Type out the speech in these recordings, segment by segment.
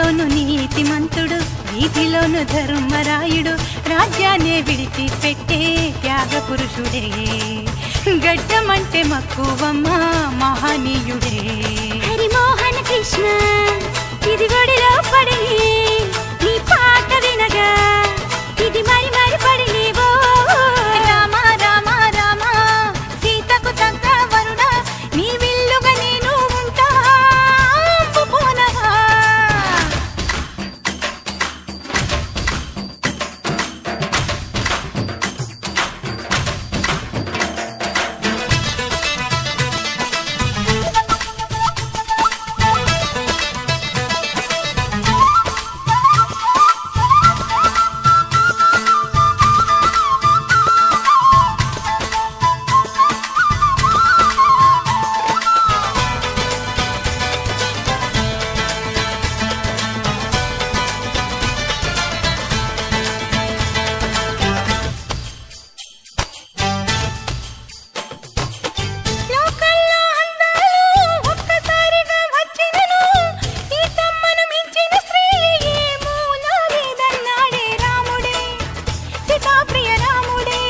ఇంటిలోను నీతిమంతుడు వీధిలోను ధర్మరాయుడు రాజ్యాన్ని విడిచి పెట్టే త్యాగ పురుషుడే గడ్డమంటే మక్కువమ్మ మహనీయుడే హరిమోహన కృష్ణ ఇది ఒడిలో పడి నీ పాట వినగా ఇది మరి మరి పడినేవో రామ రామ రామ సీతకు తగ్గ వరుణ నీ విల్లుగా నేను ఉంటా పోనవా లోకల్లో అందాలు ఒక్కసారిగా వచ్చినను ఈ తమ్మను మించిన స్త్రీ ఏ మూల లేదన్నాడే రాముడే సీతాప్రియ రాముడే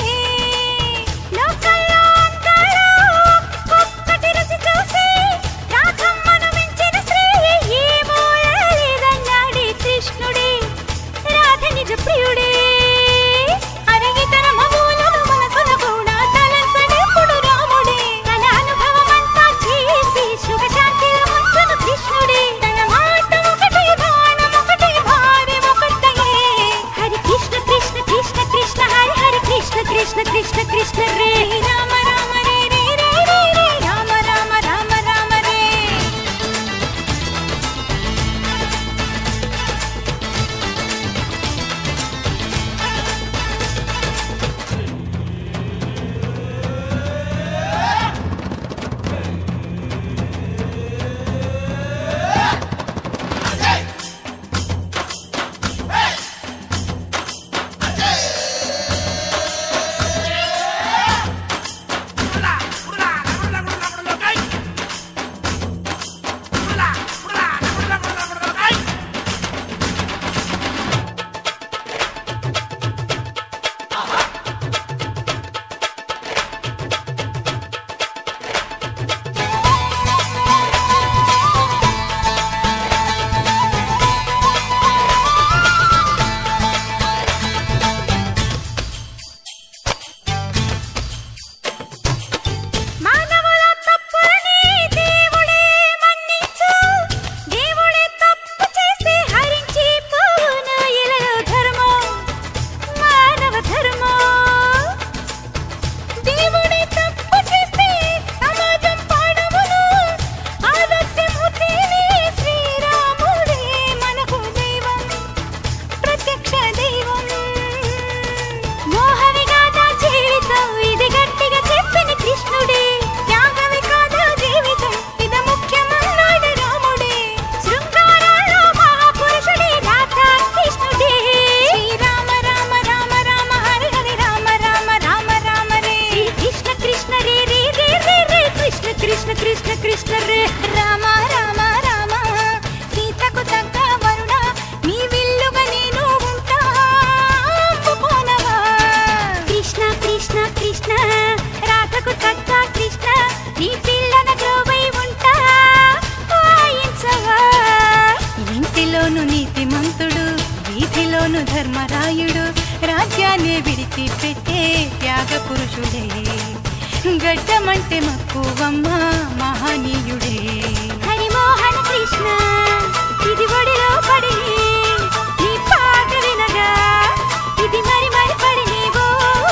లోకల్లో అందాలు ఒక్కటి రుచి చూసి రాధమ్మను మించిన స్త్రీ ఏ మూల లేదన్నాడే కృష్ణుడే రాధ నిజ ప్రియుడే అరగితర మమూలను మనసున కూడా తలంచడెప్పుడు రాముడే తన అనుభవమంతా చేసి సుఖ శాంతిలో ముంచును కృష్ణుడే తన మాట ఒకటి బాణం ఒకటి భార్య ఒకటయే హరి కృష్ణ కృష్ణ కృష్ణ కృష్ణ హరి హరి కృష్ణ కృష్ణ కృష్ణ కృష్ణ రే రామ రామ రే రే రే రే రే రామ రామ రామ రామ రే మానవుల తప్పులని దేవుడే మన్నించు దేవుడే తప్పు చేస్తే హరించి పోవును ఇలలో ధర్మం మానవ ధర్మం దేవుడే తప్పు చేస్తే సమాజం పాడవును ఆదర్శమూర్తిని శ్రీరాముడే మనకు దైవం ప్రత్యక్ష దైవం మోహవి కాదా జీవితం ఇది గట్టిగా చెప్పిన కృష్ణుడే త్యాగవి కాదా జీవితం ఇది ముఖ్యమన్నాడు రాముడే శృంగారాల్లో మహాపురుషుడే రాధా కృష్ణుడే శ్రీరామ రామ రామ రామ హరి హరి రామ రామ రామ రామ రే శ్రీ కృష్ణ కృష్ణ రే రే రే రే రే కృష్ణ కృష్ణ కృష్ణ కృష్ణ రే రామ రామ రామ సీతకు తగ్గ వరుణ నీ విల్లుగా నేను ఉంటా పోనవా కృష్ణ కృష్ణ కృష్ణ రాధకు తగ్గ కృష్ణ నీ పిల్లన గ్రోవై ఉంటా వాయించవా ఇంటిలోను నీతిమంతుడు వీధిలోను ధర్మరాయుడు రాజ్యాన్ని విడిచి పెట్టే త్యాగ పురుషుడే గడ్డమంటే మక్కువమ్మ మహనీయుడే హరిమోహన కృష్ణ ఇది ఒడిలో పడి నీ పాట వినగా ఇది మరి మరి పడినేవో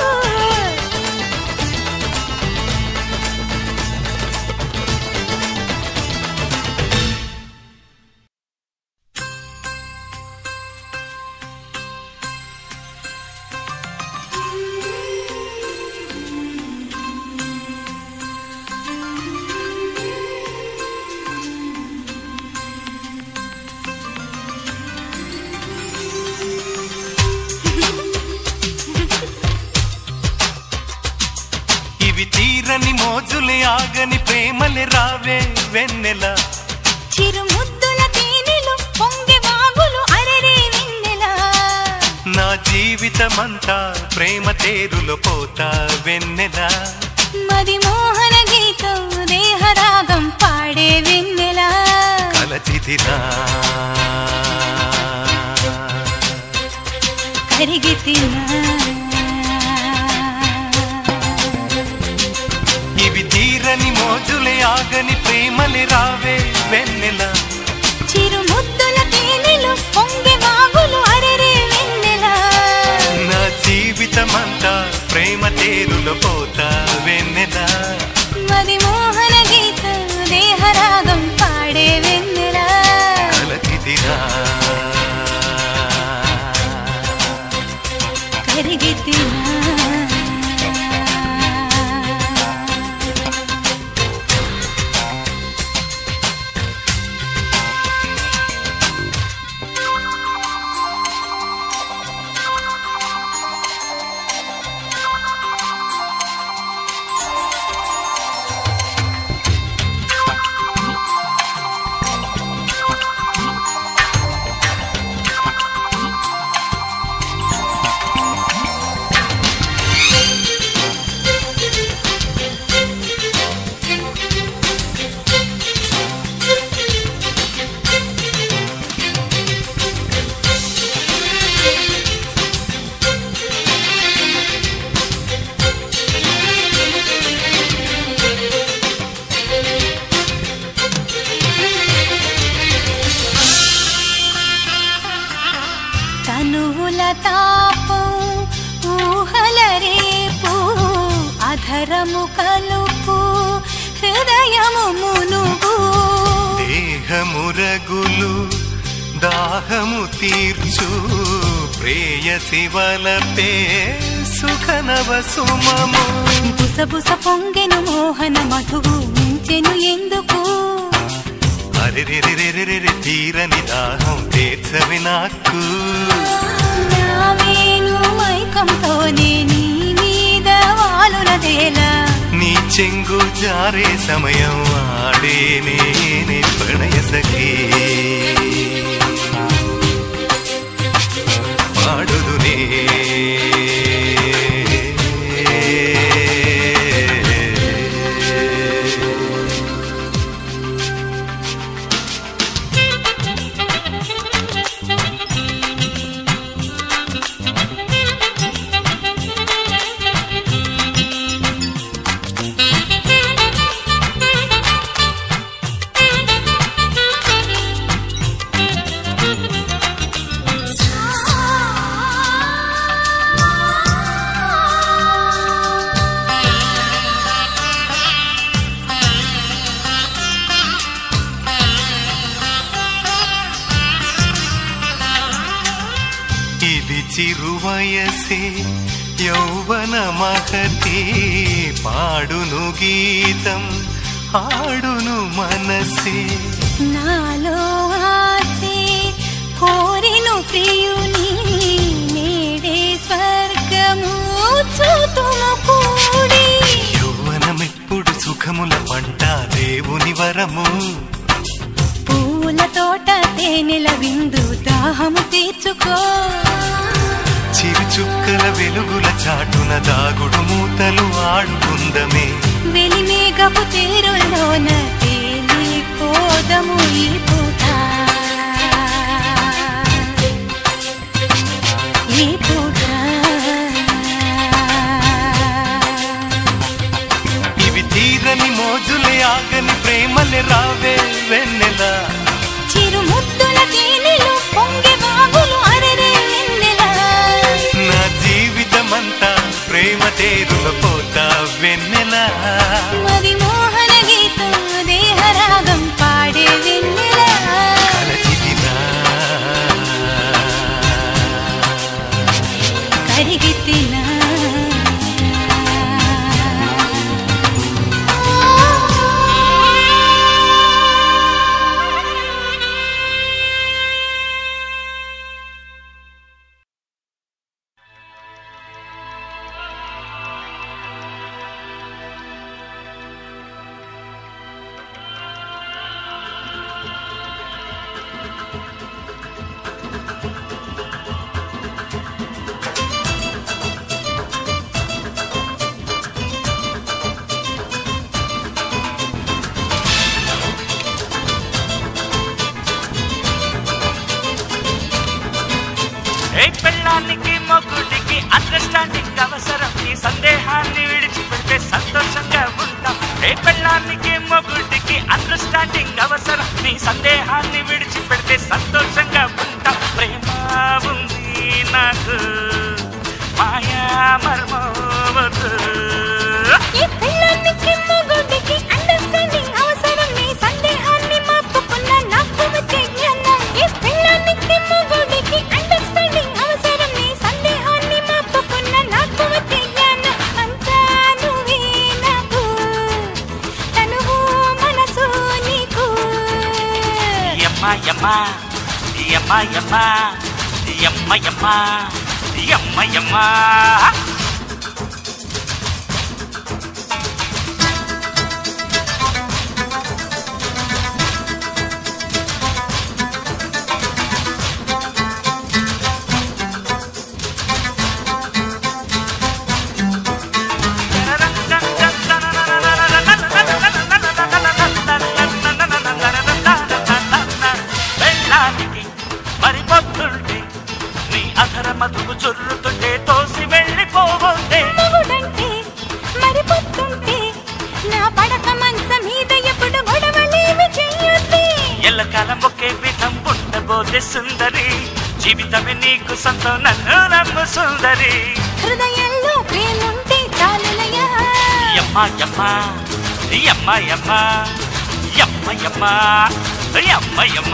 ఇవి తీరని మోజులే ఆగని ప్రేమలే రావే వెన్నెల చిరు ముద్దుల తేనెలు పొంగి జీవితమంతా ప్రేమ తేరులో పోతా వెన్నెలా మది మోహన గీతం దేహరాగం పాడే వెన్నెలా కలచితినా కరిగి తిన్నా ఇవి తీరని మోజులే ఆగని ప్రేమలే రావే వెన్నెలా చిరు ముద్దుల తేనెలు పొంగి వాగులు అరెరే వెన్నెలా నా జీవితమంతా ప్రేమ తేరులో పోతా వెన్నెలా మది మోహన గీతం దేహరాగం పాడే వెన్నెలా కలచితినా కరిగి తిన్నా తనువుల తాపం ఊహల రేపు అధరము కలుపు హృదయము మునుగు దేహమురగులు దాహము తీర్చు ప్రేయసి వలపే సుఖనవ సుమము బుసబుస పొంగెను మోహన మధువు ఉంచెను ఎందుకు అరెరెరెరెరెరె తీరని దాహం తీర్చవి నాకు నావేను మైకంతోనే నీ మీద వాలునదేలా నీ చెంగు జారే సమయం ఆడే నేనే ప్రణయ సఖీ పాడుదునే ఇది చిరువయసే యౌవన మహతి పాడును గీతం ఆడును మనసే నాలో ఆసే కోరిను ప్రియుని నేడే స్వర్గము చూతుము కూడి యౌవనమెప్పుడు సుఖముల పంట దేవుని వరము పూల తోట తేనెల విందు దాహము తీర్చుకో చిరు చుక్కల వెలుగుల చాటున దాగుడు మూతలు ఆడుకుందమే వెలిమేఘపు తీరుల్లోన తేలిపోదము ఈ పూట ఈ పూట ఇవి తీరని మోజులే ఆగని ప్రేమలే రావే వెన్నెలా చిరు ముద్దుల తేనెలు పొంగి వాగులు అరెరే వెన్నెలా నా జీవితమంతా ప్రేమ తేరులో పోతా వెన్నెలా మది మోహన గీతం దేహరాగం పాడే వెన్నెలా కలచితినా కరిగి తినా ఏ పెళ్ళానికి మొగుడికి అండర్స్టాండింగ్ అవసరం నీ సందేహాన్ని విడిచిపెడితే సంతోషంగా ఉంటాం ఏ పెళ్ళానికి మొగుడికి అండర్స్టాండింగ్ అవసరం నీ సందేహాన్ని విడిచిపెడితే సంతోషంగా ఉంటాం ప్రేమ ఉంది నాకు మాయా మర్మవద్దు ఈ పిల్లానికి మొగుడికి అండర్స్టాండింగ్ అవసరం నీ సందేహాన్ని మాపుకున్న నాకు వచ్చే జ్ఞానం ఈ పిల్లానికి మొగుడికి అండర్స్టాండింగ్ అవసరం నీ సందేహాన్ని మాపుకున్న నాకు వచ్చే జ్ఞానం అంతా నువ్వే నాకు తనువు మనసు నీకు యమ్మ యమ్మ యమ్మ యమ్మ యమ్మ యమ్మ యమ్మ యమ్మ వెళ్ళానికి మరి పొద్దుంటే నీ అధర మధుకు చొర్రుతుంటే తోసి వెళ్ళిపోతే మొగుడంటే మరి పొత్తుంటే నా పడక మంచ మీద ఎప్పుడు గొడవలేవి చెయ్యొద్దే ఎల్లకాలం ఒకే విధం ఉండబోతే సుందరి జీవితమే నీకు సొంతం నన్ను నమ్ము సుందరి హృదయంలో ప్రేముంటే చాలులయ్యా యమ్మ యమ్మ యమ్మ యమ్మ యమ్మ యమ్మ యమ్మ యమ్మ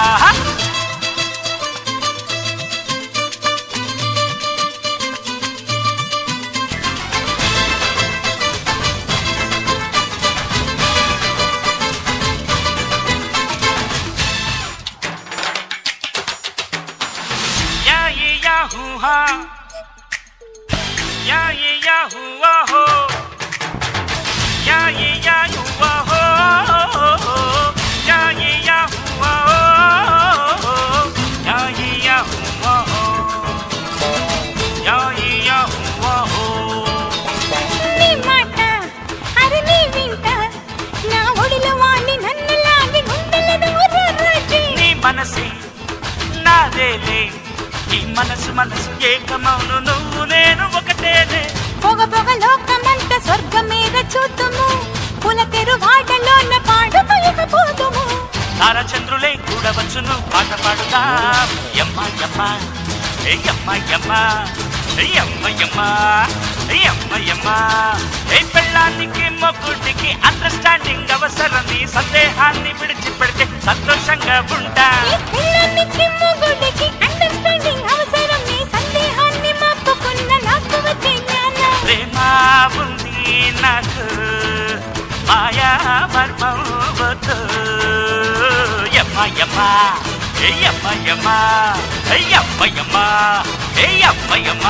యా యే యా హూ హా యా యే యా హూ వా హో యా యే యా హూ వా హో యా యే యా హూ వా హో యా యే యా హూ వా హో యా యే యా హూ వా హో నీ మాట అరే నీ వింట నా ఒడిలో వాణ్ణి నన్ను లాగి గుండెలను రాజే నీ మనసి నాదేలే ఈ మనసు మనసు ఏకమౌను నువ్వు నేను ఒకటేనే పొగ పొగ లోకమంత స్వర్గమేద చూద్దుము పుల తెరువాడలోన పాడు పలకపోదుము తారచంద్రులే కూడవచ్చును పాట పాడుతా యమ్మ యమ్మ ఏ యమ్మ యమ్మ ఏ యమ్మ యమ్మ ఏ యమ్మ యమ్మ ఏ పెళ్ళానికి మొగుడికి అండర్స్టాండింగ్ అవసరం నీ సందేహాన్ని విడిచిపెడితే సంతోషంగా ఉంటా ఈ పిల్లానికి మొగుడికి అండర్స్టాండింగ్ అవసరం నీ సందేహాన్ని మాపుకున్న నాకు వచ్చే జ్ఞానం ప్రేమ ఉంది నాకు మాయా మర్మం వద్దు యమ్మ యమ్మ ఏ యమ్మ యమ్మ ఏ యమ్మ యమ్మ ఏ యమ్మ యమ్మ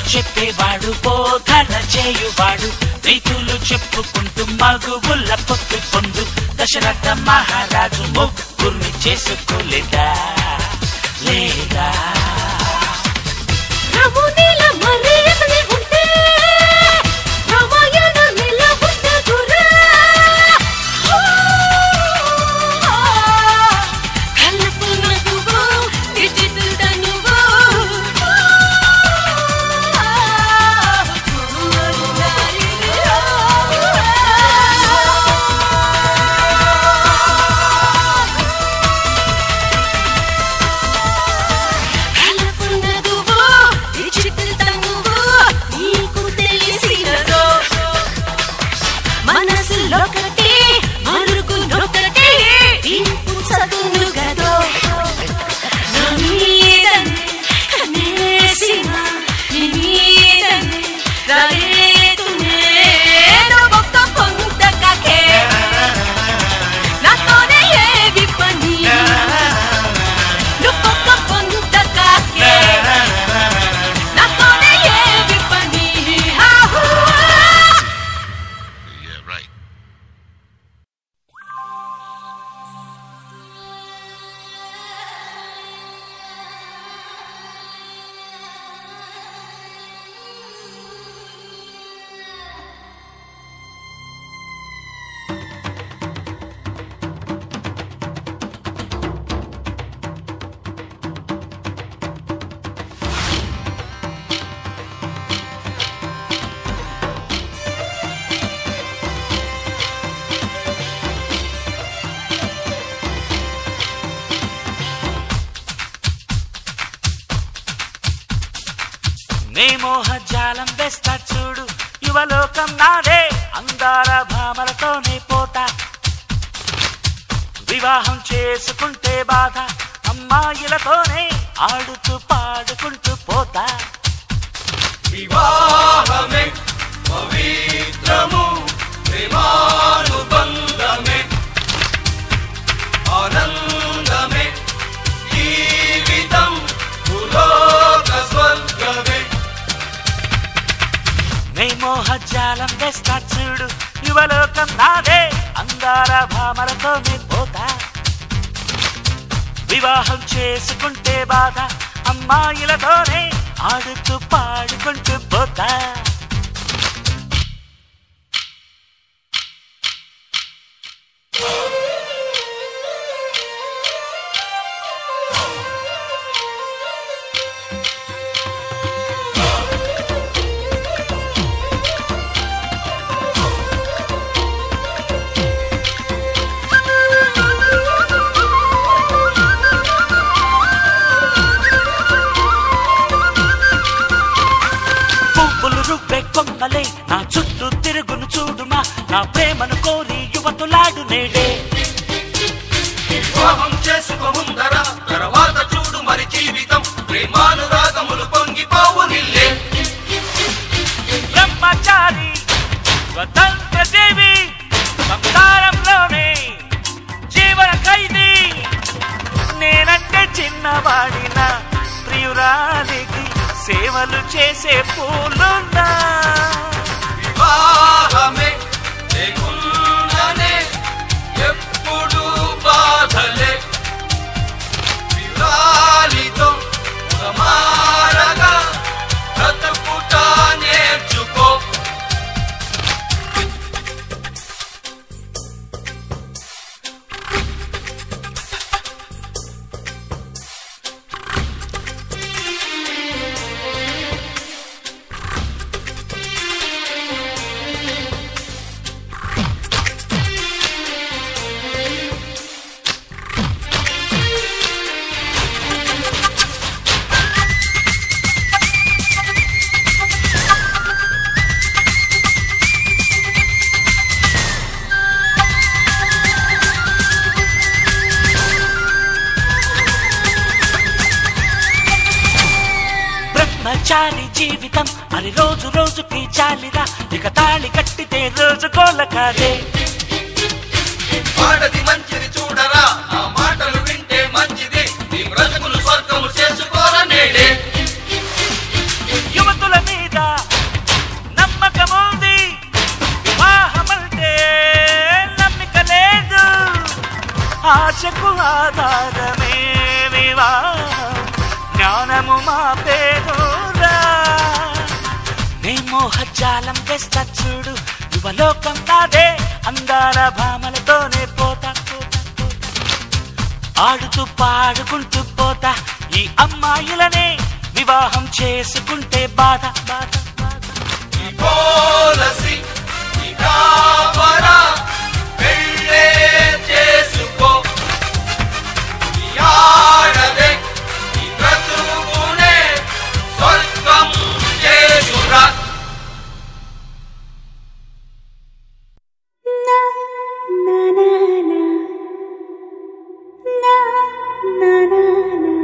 చెప్పేవాడు బోధన చేయువాడు రీతులు చెప్పుకుంటూ మగువుల పొత్తు పొందు దశరథ మహారాజు ముగ్గురిని చేసుకోలేదా లేదా రామునిల మర్యాదనే ఉంటే రామాయణం ఎలా ఉండదురా? కలపున నువ్వు, డిజిటల్ నువ్వు. కలపున నువ్వు, డిజిటల్ నువ్వు. నీకు తెలిసినదో మనసులొకటే మరుగునొకటే ఇంపు చదును గదో నా మీదనే కనేసిన నీ మీదనే రాయేతునే ఒక్క పొందకకే నాతోనే ఏవి పని నువ్వొక్క పొందకకే నాతోనే ఏవి పని ఆహూ Yeah, right. నే మోహజాలం వేస్తా చూడు యువలోకం నాదే అందాల భామలతోనే పోతా వివాహం చేసుకుంటే బాధ అమ్మాయిలతోనే ఆడుతూ పాడుకుంటూ పోతా వివాహమే పవిత్రము ప్రేమానుబంధమే ఆనందమే జీవితం భూలోక స్వర్గమే నే మోహజాలం వేస్తా చూడు యువలోకం నాదే అందాల భామలతోనే పోతా వివాహం చేసుకుంటే బాధ అమ్మాయిలతోనే ఆడుతూ పాడుకుంటూ పోతా పువ్వులు రువ్వే కొమ్మలే నా చుట్టూ తిరుగును చూడుమా నా ప్రేమను కోరి యువతులాడు నేడే వివాహం చేసుకో ముందర తర్వాత చూడు మరి జీవితం ప్రేమానురాగములు పొంగిపోవు నిల్లే బ్రహ్మచారి స్వతంత్ర జీవి సంసారంలోనే జీవన ఖైదీ నేనంటే చిన్నవాడిన ప్రియురాలికి సేవలు చేసే పూలున్నా వివాహమే లేకుండానే ఎప్పుడు బాధలే విరాలితో మారగా బ్రతుకుట నేర్చుకో బ్రహ్మచారి జీవితం అని రోజు రోజుకి చాలిరా ఇక తాళి కట్టితే రోజు కోల కాదే ఆడది మంచిది చూడరా నా మాటలు వింటే మంచిది నీ బ్రతుకులు స్వర్గము చేసుకోరా నేడే యువతుల మీద మోహజాలం వేస్తా చూడు యువలోకం నాదే అందాల భామలతోనే పోతా పోతా పోతా ఆడుతూ పాడుకుంటూ పోతా ఈ అమ్మాయిలనే వివాహం చేసుకుంటే బాధ బాధ బాధ ఈ పోలసి ఈ కాపరా పెళ్ళే చేసుకో ఈ ఆడదే ఈ బ్రతుకునే స్వర్గం చేసురా na na na na na na na